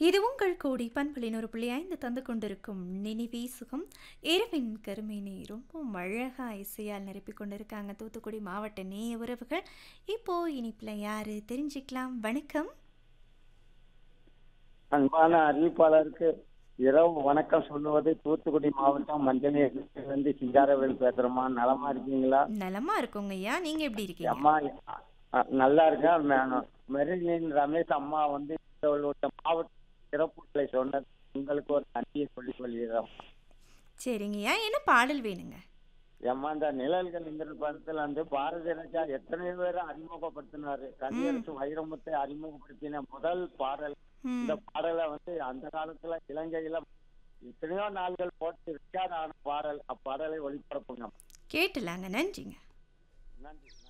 இது உங்கள் கோடி பண்பலின் ஒரு புள்ளி ஐந்து தந்து கொண்டிருக்கும் நினைவே சுகம் இரவின் கருமையினை ரொம்ப அழகா இசையால் நிரப்பிக் கொண்டிருக்காங்க தூத்துக்குடி மாவட்ட நேய உறவுகள் இப்போ இனிப்புல யாரு தெரிஞ்சுக்கலாம் வணக்கம் அன்பான அறிவிப்பாளருக்கு இரவு வணக்கம் சொல்லுவது தூத்துக்குடி மாவட்டம் மஞ்சள் சிங்காரவேல் பேசுறோமா நலமா இருக்கீங்களா நலமா இருக்குங்க ஐயா நீங்க எப்படி இருக்கீங்க அம்மா அ, நல்லா இருக்கேன் மெ- மெரிலின் ரமேஷ் அம்மா வந்து இவர்களுடைய மாவட்ட சிறப்புகளை சொன்னது உங்களுக்கு ஒரு நன்றியை சொல்லிக் கொள்கிறோம் சரிங்க ஐயா என்ன பாடல் வேணுங்க ஏம்மா இந்த நிழல்கள்ங்கிற படத்துல வந்து பாரதி ராஜா எத்தனை பேரை அறிமுகப்படுத்தினாரு கவியரசு வைரமுத்தை அறிமுகப்படுத்தின முதல் பாடல் ம், இந்த பாடலை வந்து அந்த காலத்துல இலங்கையில எத்தனையோ நாள்கள் போட்டு ரெக்கார்ட் ஆன பாடல் அப்பாடலை ஒளிபரப்புங்க கேட்டலாங்க நன்றிங்க நன்றி